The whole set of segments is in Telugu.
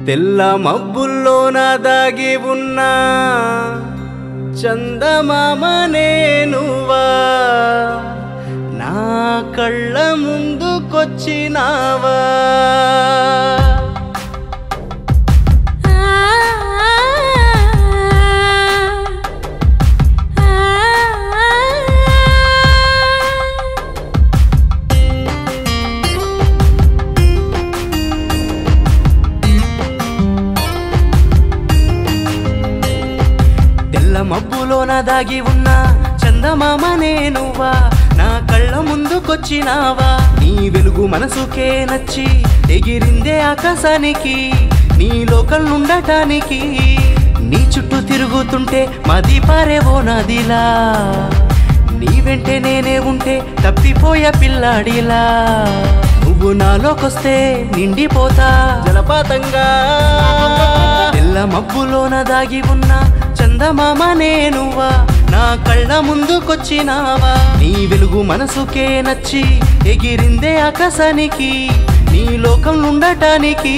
తెల్ల మబ్బుల్లోన దాగి ఉన్నా చందమామ నేనువా నా కళ్ళ ముందుకొచ్చినావా తెల్ల మబ్బులోన దాగి ఉన్నా చందమామ నేనువా నా కళ్ళ ముందుకొచ్చినావా నీ వెలుగు మనసుకే నచ్చి ఎగిరిందే ఆకాశానికి నీ లోకల్ ఉండటానికి నీ చుట్టూ తిరుగుతుంటే మది పారేవో నదిలా నీ వెంటే నేనే ఉంటే తప్పిపోయే పిల్లాడిలా నువ్వు నాలోకొస్తే నిండిపోతా జలపాతంగా తెల్ల మబ్బులోన దాగి ఉన్న చందమామ నేనువా నా కళ్ళ ముందుకొచ్చినావా నీ వెలుగు మనసుకే నచ్చి ఎగిరిందే ఆకాశానికి నీ లోకం ఉండటానికి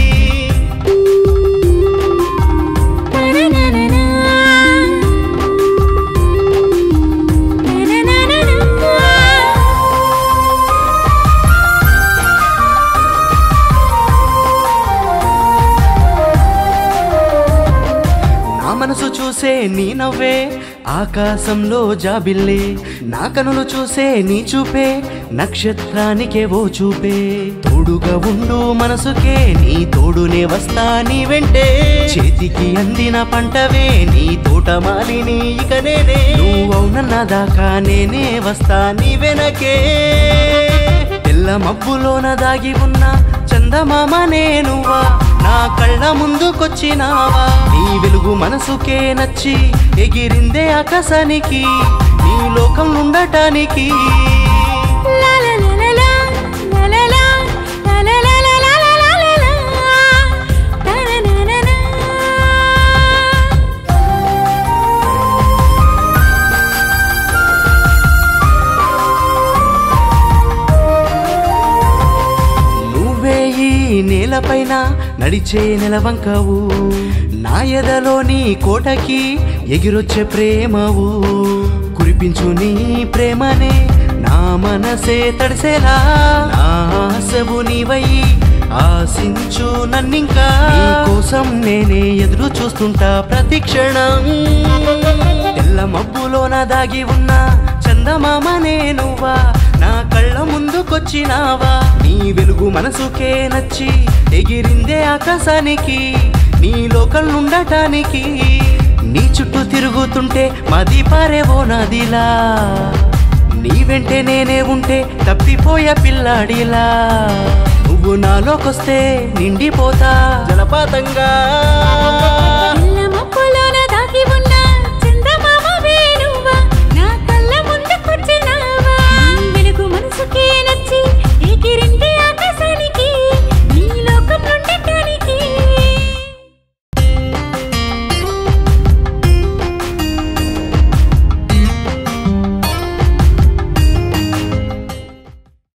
నా మనసు చూసే నీ నవ్వే ఆకాశంలో జాబిల్లే నా కనులు చూసే నీ చూపే నక్షత్రానికే ఓ చూపే తోడుగా ఉండు మనసుకే నీ తోడునే వస్తా నీ వెంటే చేతికి అందిన పంటవే నీ తోటమాలిని ఇక నేనే నువ్వవునన్న దాకా నేనే వస్తా నీ వెనకే తెల్ల మబ్బులోన దాగి ఉన్న చందమామ నేనువా నా కళ్ళ ముందుకొచ్చినావా నీ వెలుగు మనసుకే నచ్చి ఎగిరిందే ఆకాశానికి నీ లోకం ఉండటానికి నువ్వే ఈ నేలపైన నడిచే నెలవంకవు నా ఎదలోని కోటకి ఎగిరొచ్చే ప్రేమవు కురిపించు నీ ప్రేమనే నా మనసే తడిసేలా నా ఆశవు నీవై ఆశించు నన్నింకా నీ కోసం నేనే ఎదురు చూస్తుంటా ప్రతి క్షణం తెల్ల మబ్బులోన దాగి ఉన్న చందమామ నేనువా నా కళ్ళ ముందుకొచ్చినావా నీ వెలుగు మనసుకే నచ్చి ఎగిరిందే ఆకాశానికి నీ లోకల్ ఉండటానికి నీ చుట్టూ తిరుగుతుంటే మది పారేవో నదిలా నీ వెంటే నేనే ఉంటే తప్పిపోయే పిల్లాడిలా నువ్వు నాలోకొస్తే నిండిపోతా జలపాతంగా